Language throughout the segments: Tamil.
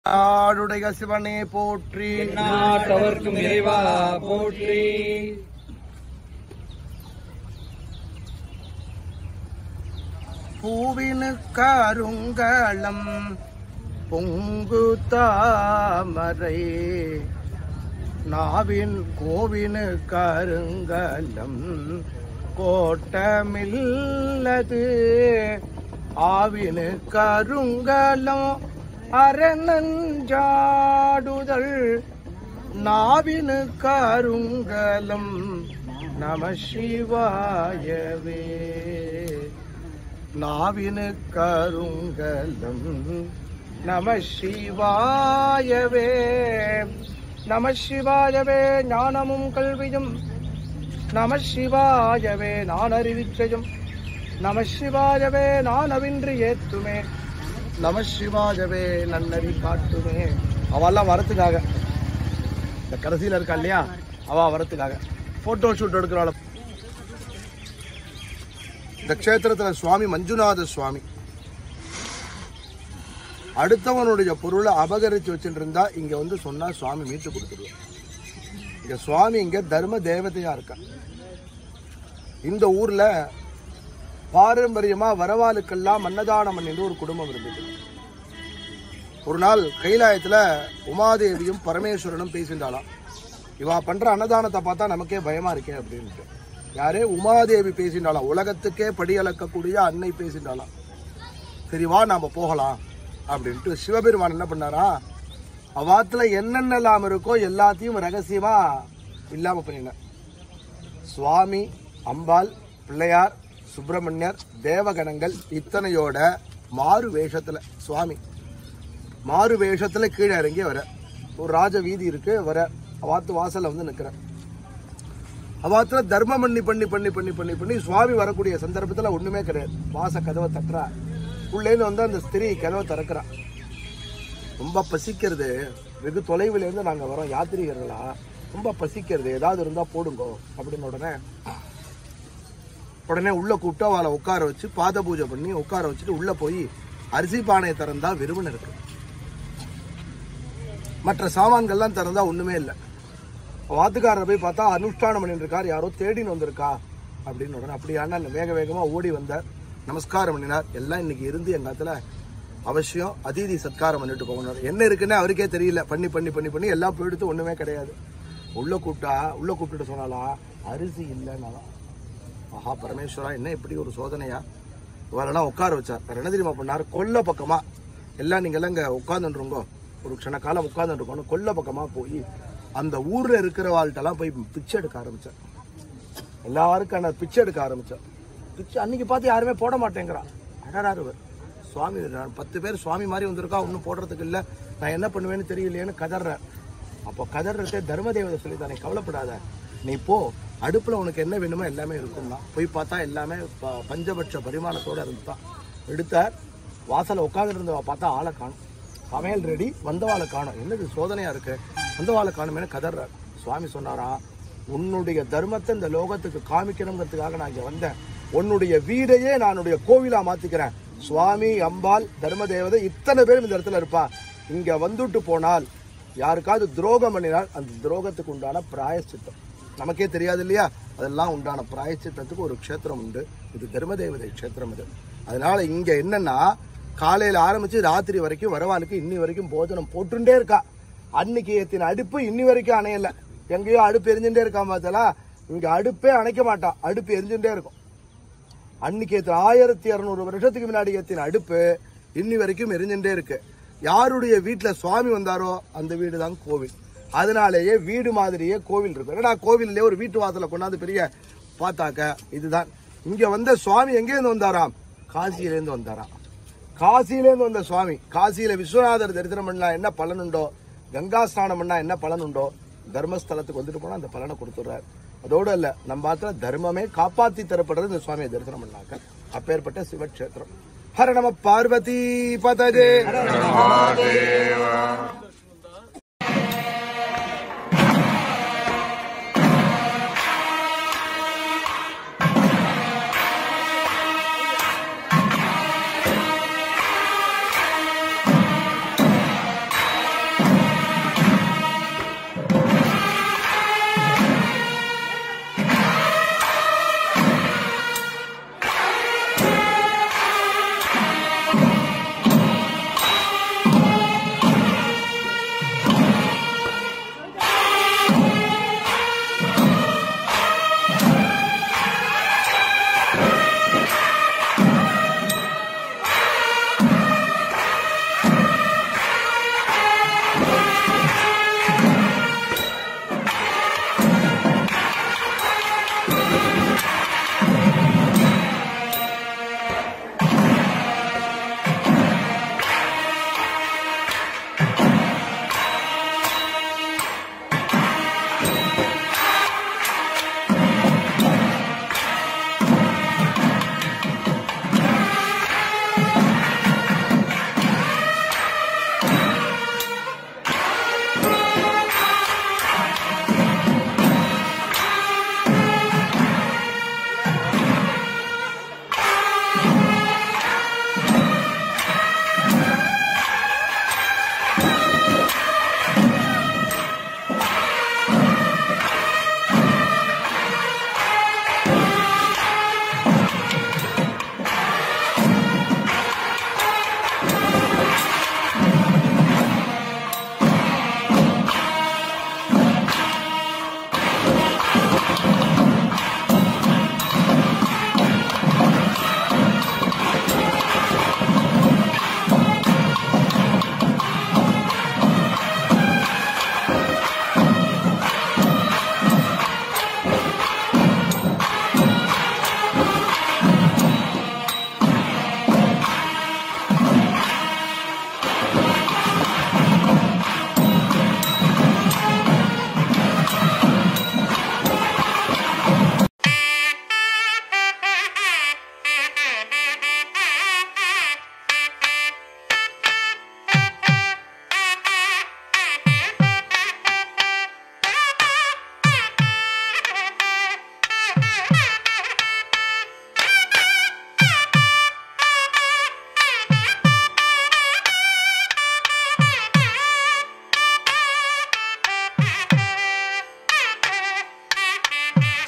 நாடுடைய சிவனே போற்றி நாட்டவர்க்கும் இறைவா போற்றி பூவினு கருங்கலம் பொங்கு தாமரை நாவின் கோவினு கருங்கலம் கோட்டமில்லது ஆவினு கருங்கலம் அரணஞ்சாடுதல் நாவினு கருங்கலம் நம சிவாயவே நாவினு கருங்கலம் நம சிவாயவே நம சிவாயவே ஞானமும் கல்வியும் நம சிவாயவே நான் அறிவிச்சையும் நம சிவாயவே நான் அவின்று ஏத்துமே நம சிவாயவே நன்னறி காட்டுமே அவெல்லாம் வரத்துக்காக இந்த கடைசியில் இருக்கா இல்லையா அவ வரத்துக்காக போட்டோ ஷூட் எடுக்கிறாள் இந்த க்ஷேத்திரத்துல சுவாமி மஞ்சுநாத சுவாமி அடுத்தவனுடைய பொருளை அபகரிச்சு வச்சுட்டு இருந்தா இங்க வந்து சொன்னா சுவாமி மீட்டு கொடுத்துருவார் இங்க சுவாமி இங்க தர்ம தேவதையா இருக்கா இந்த ஊர்ல பாரம்பரியமா வரவாளுக்கெல்லாம் அன்னதானம் பண்ணிட்டு ஒரு குடும்பம் இருந்தது ஒரு நாள் கைலாயத்துல உமாதேவியும் பரமேஸ்வரனும் பேசிண்டாளாம் இவா பண்ற அன்னதானத்தை பார்த்தா நமக்கே பயமா இருக்கே அப்படின்ட்டு யாரே உமாதேவி பேசிண்டாளாம் உலகத்துக்கே படி அளக்கக்கூடிய அன்னை பேசிண்டாளாம் சரி வா நாம போகலாம் அப்படின்ட்டு சிவபெருமான் என்ன பண்ணாரா அவாத்துல என்னென்னலாம் இருக்கோ எல்லாத்தையும் ரகசியமா இல்லாம பண்ணினார் சுவாமி அம்பாள் பிள்ளையார் சுப்பிரமணியர் தேவகணங்கள் இத்தனையோட மாறு வேஷத்துல சுவாமி மாறு வேஷத்துல கீழே இறங்கி வர ஒரு ராஜ வீதி இருக்கு வர அவாத்து வாசல்ல வந்து நிக்கிற அவாத்துல தர்மம் பண்ணி பண்ணி பண்ணி பண்ணி பண்ணி பண்ணி சுவாமி வரக்கூடிய சந்தர்ப்பத்துல ஒண்ணுமே கிடையாது வாச கதவை தட்டுறா உள்ளேன்னு வந்து அந்த ஸ்திரீ கதவை திறக்கிறா ரொம்ப பசிக்கிறது வெகு தொலைவில் இருந்து நாங்க வரோம் யாத்திரிகர்களா ரொம்ப பசிக்கிறது ஏதாவது இருந்தா போடுங்கோ அப்படின்னு உடனே உடனே உள்ள கூப்பிட்டு அவளை உட்கார வச்சு பாத பூஜை பண்ணி உட்கார வச்சுட்டு உள்ள போய் அரிசி பானையை திறந்தா வெறுமன் இருக்கு மற்ற சாமான்கள்லாம் திறந்தா ஒண்ணுமே இல்லை வாத்துக்காரரை போய் பார்த்தா அனுஷ்டானம் பண்ணிட்டு இருக்கார் யாரோ தேடின்னு வந்திருக்கா அப்படின்னு உடனே அப்படியான வேக வேகமா ஓடி வந்தார் நமஸ்காரம் பண்ணினார் எல்லாம் இன்னைக்கு இருந்து எங்க இடத்துல அவசியம் அதிதி சத்காரம் பண்ணிட்டு போகணும் என்ன இருக்குன்னு அவருக்கே தெரியல பண்ணி பண்ணி பண்ணி பண்ணி எல்லாம் போயிடுத்து ஒண்ணுமே கிடையாது உள்ள கூப்பிட்டா உள்ள கூப்பிட்டுட்டு சொன்னாலா அரிசி இல்லைன்னாலாம் ஆஹா பரமேஸ்வரா என்ன இப்படி ஒரு சோதனையா இவரெல்லாம் உட்கார வச்சார் வேற என்ன தெரியுமா பண்ணார் கொல்ல பக்கமா எல்லாம் நீங்க எல்லாம் இங்க உட்காந்துருங்கோ ஒரு க்ஷண காலம் உட்காந்துருக்கோம் கொல்ல பக்கமா போய் அந்த ஊர்ல இருக்கிறவாள்கிட்டலாம் போய் பிச்சை எடுக்க ஆரம்பிச்சார் எல்லாருக்கும் நான் பிச்சை எடுக்க ஆரம்பிச்சார் பிச்சை அன்னைக்கு பார்த்து யாருமே போட மாட்டேங்கிறான் அழறாரு இவர். சுவாமி நான் பத்து பேர் சுவாமி மாதிரி வந்திருக்கா ஒன்றும் போடுறதுக்கு இல்லை நான் என்ன பண்ணுவேன்னு தெரியலையேன்னு கதறேன் அப்போ கதறதே தர்மதேவதை சொல்லி தானே கவலைப்படாத நீ போ அடுப்புல உனக்கு என்ன வேணுமோ எல்லாமே இருக்கும்னா போய் பார்த்தா எல்லாமே ப- பஞ்சபட்ச பரிமாணத்தோட இருந்துதான் எடுத்தார் வாசல்ல உட்கார்ந்து இருந்தவ பார்த்தா ஆளை காணும் சமையல் ரெடி வந்தவாளை காணும் என்னது சோதனையா இருக்கு வந்தவாளை காணுமேனு கதறார் சுவாமி சொன்னாரா உன்னுடைய தர்மத்தை இந்த லோகத்துக்கு காமிக்கணுங்கிறதுக்காக நான் இங்க வந்தேன் உன்னுடைய வீடையே நான் உன்னுடைய கோவிலா மாத்திக்கிறேன் சுவாமி அம்பாள் தர்ம தேவதை இத்தனை பேரும் இந்த இடத்துல இருப்பா இங்க வந்துட்டு போனால் யாருக்காவது துரோகம் பண்ணினால் அந்த துரோகத்துக்கு உண்டான பிராயச்சித்தம் நமக்கே தெரியாது இல்லையா அதெல்லாம் உண்டான பிராயச்சித்தத்துக்கு ஒரு க்ஷேத்திரம் உண்டு இது தர்ம தேவதை க்ஷேத்திரம் இது அதனால இங்க என்னன்னா காலையில ஆரம்பிச்சு ராத்திரி வரைக்கும் வரவாளுக்கு இன்னி வரைக்கும் போஜனம் போட்டுட்டே இருக்கா அன்னைக்கு ஏத்தின அடுப்பு இன்னி வரைக்கும் அணையல எங்கேயோ அடுப்பு எரிஞ்சுட்டே இருக்கா பார்த்தலா இங்க அடுப்பே அணைக்க மாட்டான் அடுப்பு எரிஞ்சுட்டே இருக்கும் அன்னைக்கு ஏத்தின ஆயிரத்தி இருநூறு வருஷத்துக்கு முன்னாடி ஏத்தின அடுப்பு இன்னி வரைக்கும் எரிஞ்சுட்டே இருக்கு யாருடைய வீட்டுல சுவாமி வந்தாரோ அந்த வீடு தான் கோவில் அதனாலேயே வீடு மாதிரியே கோவில் இருக்கும் என்னடா கோவில்லே ஒரு வீட்டு வாசல கொண்டாந்து பெரிய பார்த்தாக்க இதுதான் இங்க வந்த சுவாமி எங்கேருந்து வந்தாராம் காசியிலேருந்து வந்தாராம் காசியிலேருந்து வந்த சுவாமி காசியில விஸ்வநாதர் தரிசனம் பண்ணா என்ன பலன் உண்டோ கங்கா ஸ்நானம் பண்ணா என்ன பலன் உண்டோ தர்மஸ்தலத்துக்கு வந்துட்டு போனா அந்த பலனை கொடுத்துடுறாரு அதோட இல்ல நம்ம பார்த்துல தர்மமே காப்பாத்தி தரப்படுறது இந்த சுவாமியை தரிசனம் பண்ணாக்க அப்பேற்பட்ட சிவக்ஷேத்திரம் ஹர நம பார்வதி பதஜே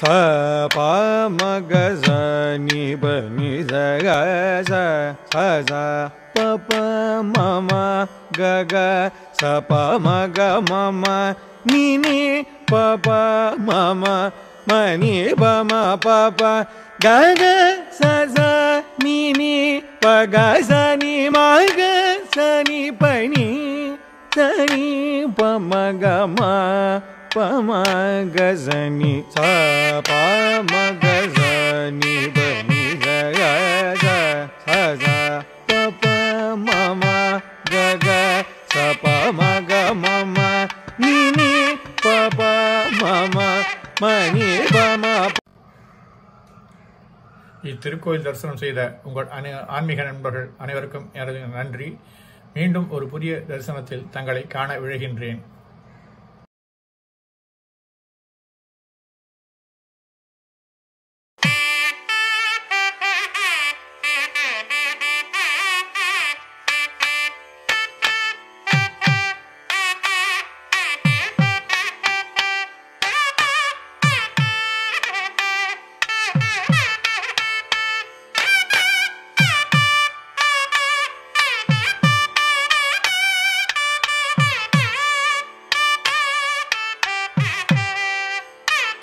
ச ப ம க ச நி ப நி ச க ச ச ச ப ப ம ம க க ச ப ம க ம ம நி நி ப ப ம ம ம நி ப ம ப ப க க ச ச நி நி ப க ச நி ம க ச நி ப நி ச நி ப ம க ம ப ம க ச நி ச ப ம க ச நி ப நி ச க ச ச ச ப ப ம ம க க ச ப ம க ம ம நி நி ப ப ம ம ம நி ப ம இத்திருக்கோயில் தரிசனம் செய்த உங்கள் அனை ஆன்மீக நண்பர்கள் அனைவருக்கும் எனது நன்றி மீண்டும் ஒரு புதிய தரிசனத்தில் தங்களை காண விழைகின்றேன்